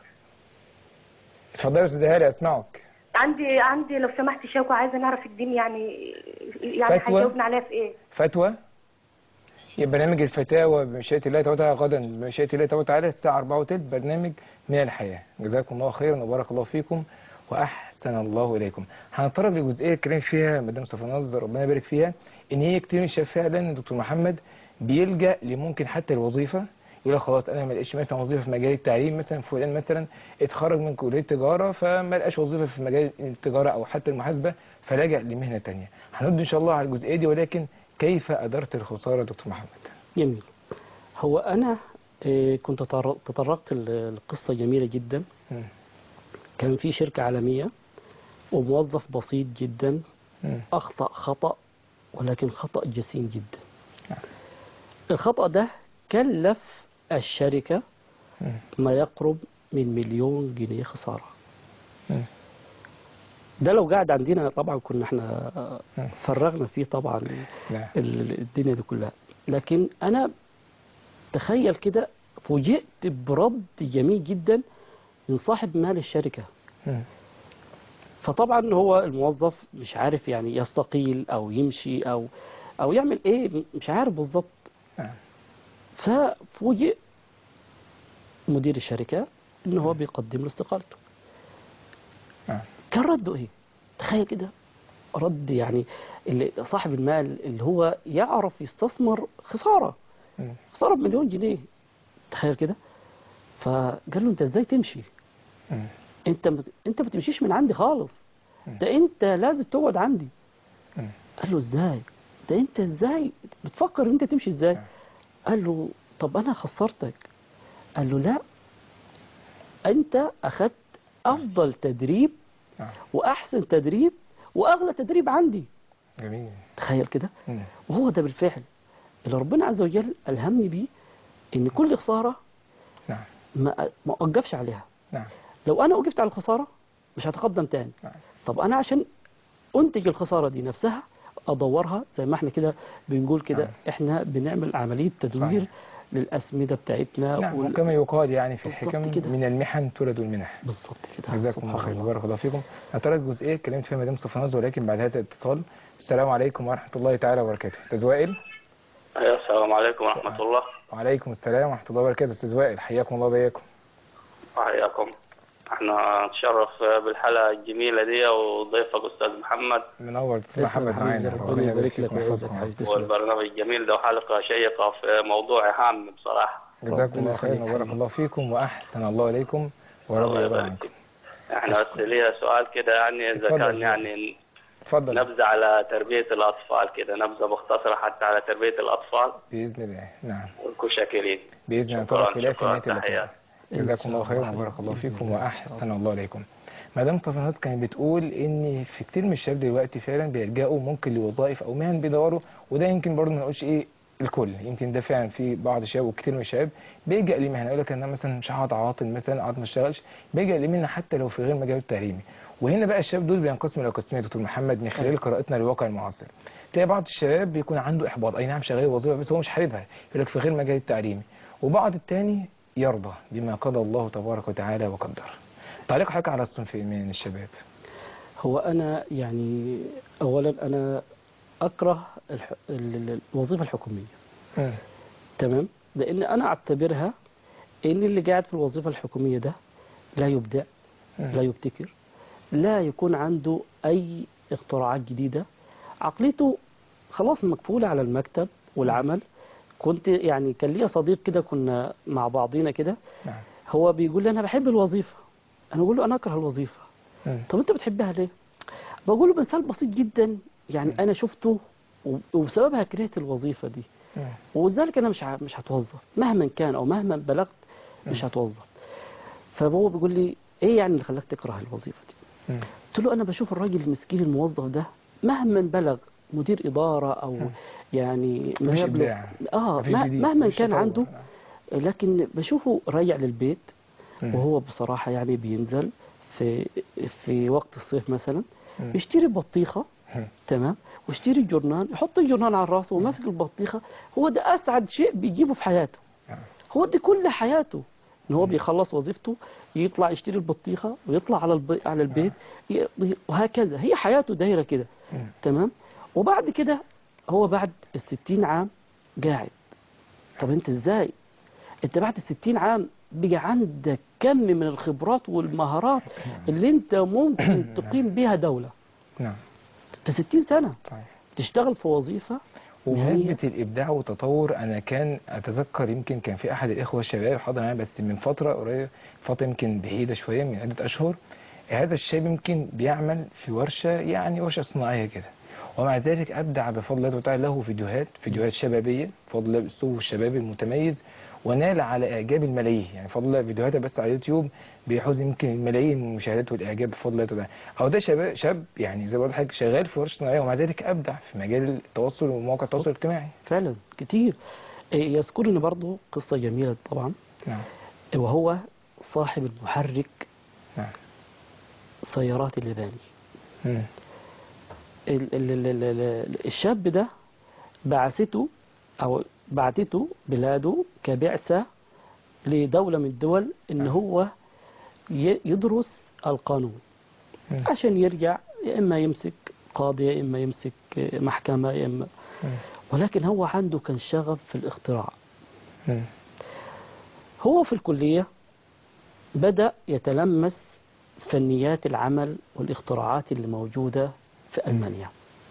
اتفضلي يا استاذ هاله اسمعك عندي عندي لو سمحت شوكة عايزة نعرف الدين يعني يعني فتوى؟ هيجاوبنا عليها في إيه فتوى يبقى برنامج الفتاوى بمشيئة الله تبارك وتعالى غدا بمشيئة الله تبارك وتعالى الساعة 4 وتلت برنامج من الحياة جزاكم الله خيرا وبارك الله فيكم وأحسن الله إليكم هنتطرق لجزئية اتكلم فيها مدام صفا نصر ربنا يبارك فيها إن هي كتير من الشباب فعلا دكتور محمد بيلجأ لممكن حتى الوظيفة يقول لك خلاص انا ما لقيتش مثلا وظيفه في مجال التعليم مثلا فلان مثلا اتخرج من كليه تجاره فما لقاش وظيفه في مجال التجاره او حتى المحاسبه فلجأ لمهنه تانية هنرد ان شاء الله على الجزئيه دي ولكن كيف ادرت الخساره دكتور محمد جميل هو أنا آه، كنت تطر- تطرقت ل- لقصة جميلة جدا مم. كان في شركة عالمية وموظف بسيط جدا مم. أخطأ خطأ ولكن خطأ جسيم جدا نعم. الخطأ ده كلف الشركة مم. ما يقرب من مليون جنيه خسارة مم. ده لو قاعد عندنا طبعا كنا احنا آه، مم. فرغنا فيه طبعا لا ال- الدنيا دي كلها لكن انا تخيل كده فوجئت برد جميل جدا من صاحب مال الشركة مم. فطبعا هو الموظف مش عارف يعني يستقيل او يمشي او او يعمل ايه مش عارف بالظبط نعم. ففوجئ مدير الشركة ان هو بيقدم له استقالته نعم. كان رده ايه تخيل كده رد يعني اللي صاحب المال اللي هو يعرف يستثمر خسارة مم. خسارة بمليون جنيه تخيل كده فقال له انت ازاي تمشي مم. انت مت... انت ما تمشيش من عندي خالص مم. ده انت لازم تقعد عندي مم. قال له ازاي ده انت ازاي بتفكر انت تمشي ازاي نعم. قال له طب انا خسرتك قال له لا انت اخذت افضل تدريب نعم. واحسن تدريب واغلى تدريب عندي جميل تخيل كده مم. وهو ده بالفعل اللي ربنا عز وجل الهمني بيه ان كل خساره نعم ما ما اوقفش عليها نعم لو انا وقفت على الخساره مش هتقدم تاني نعم. طب انا عشان انتج الخساره دي نفسها ادورها زي ما احنا كده بنقول كده نعم. احنا بنعمل عمليه تدوير صحيح. للاسمده بتاعتنا نعم وال- وكما يقال يعني في بالظبط الحكم كده. من المحن تولد المنح بالظبط كده جزاكم الله سبحان خير وبارك الله فيكم هترك جزئيه اتكلمت فيها مدام صفناز ولكن بعد هذا الاتصال السلام عليكم ورحمه الله تعالى وبركاته استاذ وائل أيوة السلام عليكم ورحمة الله وعليكم السلام ورحمه الله وبركاته استاذ وائل حياكم الله وبياكم وحياكم احنا نتشرف بالحلقة الجميلة دي وضيفك أستاذ محمد منور استاذ تسلم محمد حبيبي، معانا ربنا يبارك لك فيكم ويعزك ويحفظكم. حبيبي تسلم والبرنامج الجميل ده وحلقة شيقة في موضوع هام بصراحة جزاكم ربنا الله خيرا يخليك وبارك حبيبي. الله فيكم واحسن الله اليكم ورضي الله الله يبارك عنكم فيك احنا بس ليا سؤال كده يعني اذا اتفضل. كان يعني اتفضل نبذة على تربية الأطفال كده نبذة مختصرة حتى على تربية الأطفال باذن الله نعم ونكون شاكرين باذن الله شكراً، نتطرق اليها في شكراً، نهايه اللقاء تحيات. جزاكم الله خيرا وبارك الله فيكم واحسن الله اليكم مدام صفنات كانت بتقول ان في كتير من الشباب دلوقتي فعلا بيلجأوا ممكن لوظائف او مهن بيدوروا وده يمكن برضه ما نقولش ايه الكل يمكن ده فعلا في بعض الشباب وكتير من الشباب بيلجأ لمهنه يقول لك انا مثلا مش هقعد عاطل مثلا قاعد ما اشتغلش بيلجأ لمهنه حتى لو في غير مجال التعليمي وهنا بقى الشباب دول بينقسموا الى قسمين يا دكتور محمد من خلال قراءتنا للواقع المعاصر تلاقي بعض الشباب بيكون عنده احباط اي نعم شغال وظيفه بس هو مش حاببها يقول لك في غير مجال التعليمي وبعض التاني يرضى بما قضى الله تبارك وتعالى وقدر تعليق حضرتك على الصنف من الشباب هو أنا يعني أولا أنا أكره الح... ال- ال- الوظيفة الحكومية مم. تمام لأن أنا أعتبرها إن اللي قاعد في الوظيفة الحكومية ده لا يبدع لا يبتكر لا يكون عنده أي اختراعات جديدة عقليته خلاص مكفولة على المكتب والعمل كنت يعني كان ليا صديق كده كنا مع بعضينا كده نعم هو بيقول لي أنا بحب الوظيفة أنا بقول له أنا أكره الوظيفة مم. طب أنت بتحبها ليه؟ بقول له مثال بسيط جدا يعني أنا شفته و- وبسببها كرهت الوظيفة دي مم. وذلك انا مش ع- مش هتوظف مهما كان او مهما بلغت مش هتوظف فهو بيقول لي ايه يعني اللي خلاك تكره الوظيفه دي مم. قلت له انا بشوف الراجل المسكين الموظف ده مهما بلغ مدير اداره او يعني ما مفيش يبلغ إبداع. اه مفيش مه- جديد، مهما مفيش كان تطور. عنده لكن بشوفه راجع للبيت مم. وهو بصراحه يعني بينزل في في وقت الصيف مثلا مم. يشتري بطيخه مم. تمام ويشتري الجورنال يحط الجورنال على راسه وماسك البطيخه هو ده اسعد شيء بيجيبه في حياته نعم. هو دي كل حياته ان هو بيخلص وظيفته يطلع يشتري البطيخه ويطلع على الب... على البيت ي- وهكذا هي حياته دايره كده مم. تمام وبعد كده هو بعد الستين عام قاعد طب انت ازاي انت بعد الستين عام بقى عندك كم من الخبرات والمهارات اللي انت ممكن تقيم بيها دولة نعم في 60 سنة طيب تشتغل في وظيفة وبمناسبة الإبداع والتطور أنا كان أتذكر يمكن كان في أحد الإخوة الشباب حاضر معايا بس من فترة قريبة فترة يمكن بعيدة شوية من عدة أشهر هذا الشاب يمكن بيعمل في ورشة يعني ورشة صناعية كده ومع ذلك أبدع بفضل الله تعالى له فيديوهات فيديوهات شبابية بفضل الله بأسلوبه الشبابي المتميز ونال على إعجاب الملايين يعني بفضل الله فيديوهاته بس على اليوتيوب بيحوز يمكن الملايين من المشاهدات والإعجاب بفضل الله تعالى أو ده شباب شاب يعني زي ما بقول لحضرتك شغال في ورشة صناعية ومع ذلك أبدع في مجال التواصل ومواقع التواصل الاجتماعي فعلا كتير إيه، يذكرني برضو قصة جميلة طبعا نعم وهو صاحب المحرك نعم سيارات الياباني مم. ال- ال- ال- ال- ال- الشاب ده بعثته أو بعتته بلاده كبعثة لدولة من الدول إن هو ي- يدرس القانون مم. عشان يرجع يا إما يمسك قاضي يا إما يمسك محكمة يا إما مم. ولكن هو عنده كان شغف في الاختراع مم. هو في الكلية بدأ يتلمس فنيات العمل والاختراعات اللي موجودة في ألمانيا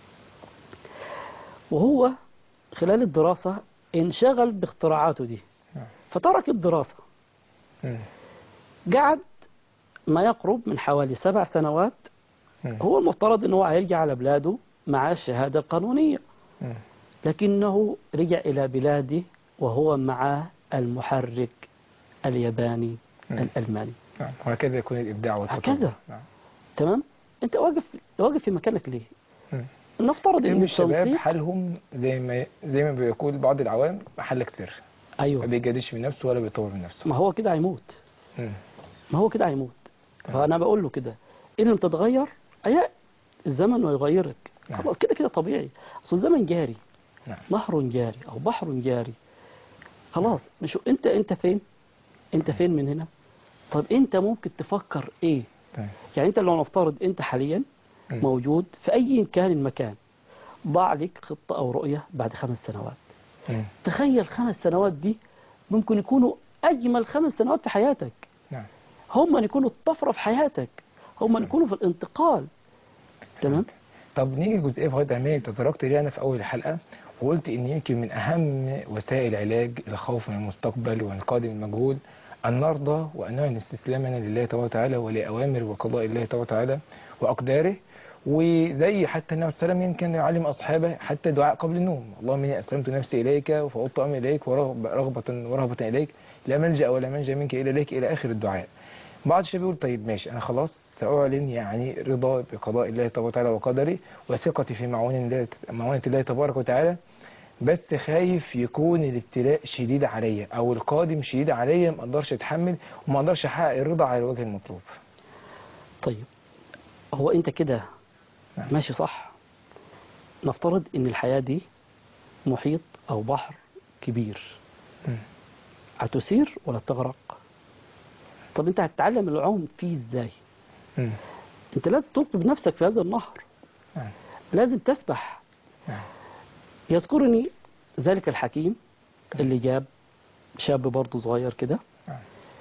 وهو خلال الدراسة انشغل باختراعاته دي نعم. فترك الدراسة مم. قعد ما يقرب من حوالي سبع سنوات مم. هو المفترض أنه هيرجع على بلاده مع الشهادة القانونية مم. لكنه رجع إلى بلاده وهو مع المحرك الياباني مم. الألماني نعم وهكذا يكون الإبداع والتطور هكذا. نعم تمام أنت واقف واقف في مكانك ليه مم. نفترض إن أن الشباب التنسيق حالهم زي ما زي ما بيقول بعض العوام محلك سر ما أيوه بيجادش من نفسه ولا بيطور من نفسه ما هو كده هيموت مم. ما هو كده هيموت فأنا بقول له كده إن لم تتغير أي الزمن ويغيرك نعم. خلاص كده كده طبيعي أصل الزمن جاري نعم. نهر جاري أو بحر جاري خلاص مش أنت أنت فين أنت فين من هنا طب أنت ممكن تفكر إيه طيب. يعني أنت لو نفترض أنت حاليا مم. موجود في أي كان المكان ضع لك خطة أو رؤية بعد خمس سنوات مم. تخيل خمس سنوات دي ممكن يكونوا أجمل خمس سنوات في حياتك نعم هم اللي يكونوا الطفرة في حياتك هم اللي يكونوا في الانتقال تمام طب نيجي لجزئيه في غايه اهميه انت تطرقت ليها انا في اول الحلقه وقلت ان يمكن من اهم وسائل علاج الخوف من المستقبل والقادم المجهول أن نرضى وأن نعلن استسلامنا لله تبارك وتعالى ولأوامر وقضاء الله تبارك وتعالى وأقداره وزي حتى النبي صلى الله عليه وسلم يمكن يعلم أصحابه حتى دعاء قبل النوم اللهم إني أسلمت نفسي إليك وفوضت أمري إليك ورغب- رغبة ورهبة إليك لا ملجأ ولا منجا منك إلا إليك إلى آخر الدعاء بعض الشباب يقول طيب ماشي أنا خلاص سأعلن يعني رضا بقضاء الله تبارك وتعالى وقدره وثقتي في معون الله معونة الله تبارك وتعالى بس خايف يكون الابتلاء شديد عليا او القادم شديد عليا ما اقدرش اتحمل وما اقدرش احقق الرضا على الوجه المطلوب طيب هو انت كده نعم. ماشي صح نفترض ان الحياة دي محيط او بحر كبير مم. هتسير ولا تغرق طب انت هتتعلم العوم فيه ازاي مم. انت لازم تلقي بنفسك في هذا النهر نعم. لازم تسبح نعم. يذكرني ذلك الحكيم اللي جاب شاب برضه صغير كده نعم.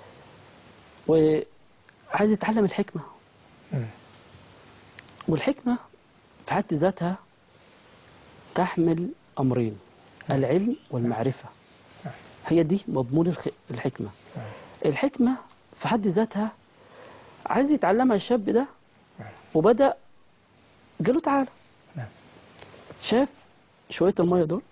وعايز يتعلم الحكمة مم. والحكمة في حد ذاتها تحمل أمرين العلم والمعرفة هي دي مضمون الخ- الحكمة الحكمة في حد ذاتها عايز يتعلمها الشاب ده وبدأ قال له تعالى نعم. شاف شوية المية دول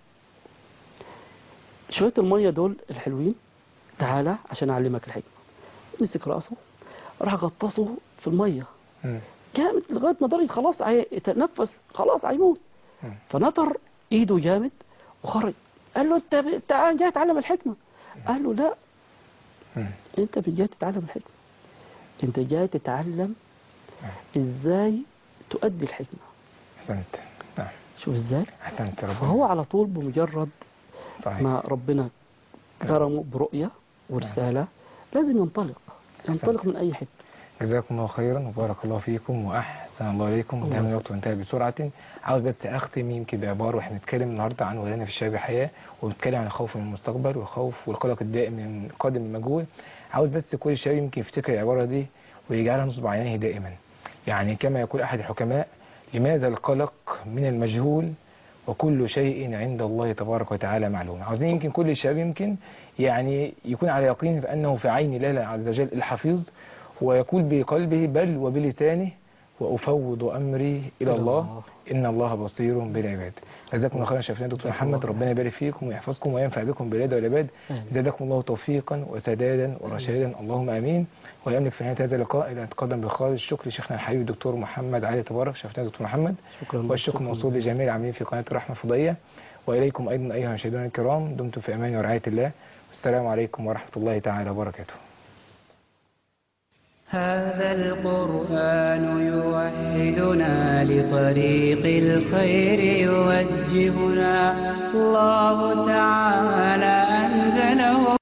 شوية المية دول الحلوين تعالى عشان أعلمك الحكمة مسك رأسه راح غطسه في المية مم. جامد لغاية ما درج خلاص عي- يتنفس خلاص هيموت مم. فنطر ايده جامد وخرج قال له انت انت جاي تتعلم الحكمة قال له لا مم. انت مش جاي تتعلم الحكمة انت جاي تتعلم ازاي تؤدي الحكمة احسنت نعم شوف ازاي احسنت يا رب فهو على طول بمجرد صحيح ما ربنا كرمه برؤية ورسالة لازم ينطلق ينطلق من أي حتة جزاكم الله خيرا وبارك الله فيكم واحسن الله اليكم الله دام الوقت انتهى بسرعه عاوز بس اختم يمكن بعباره واحنا بنتكلم النهارده عن ولادنا في الشباب حياه وبنتكلم عن الخوف من المستقبل والخوف والقلق الدائم من القادم المجهول عاوز بس كل شباب يمكن يفتكر العباره دي ويجعلها نصب عينيه دائما يعني كما يقول احد الحكماء لماذا القلق من المجهول وكل شيء عند الله تبارك وتعالى معلوم عاوزين يمكن كل الشباب يمكن يعني يكون على يقين بأنه في عين الله عز وجل الحفيظ ويقول بقلبه بل وبلسانه وأفوض أمري إلى الله إن الله بصير بالعباد جزاكم الله خيرا شيخنا دكتور محمد ربنا يبارك فيكم ويحفظكم وينفع بكم بالعباد والعباد آمين. زادكم الله توفيقا وسدادا ورشادا اللهم امين ويملك في نهايه هذا اللقاء الى ان اتقدم بخالص الشكر لشيخنا الحبيب الدكتور محمد علي تبارك شيخنا دكتور محمد شكرا والشكر شكراً. موصول لجميع العاملين في قناه الرحمه الفضائيه واليكم ايضا ايها المشاهدون الكرام دمتم في امان ورعايه الله والسلام عليكم ورحمه الله تعالى وبركاته هذا القرآن يوحدنا لطريق الخير يوجهنا الله تعالى أنزله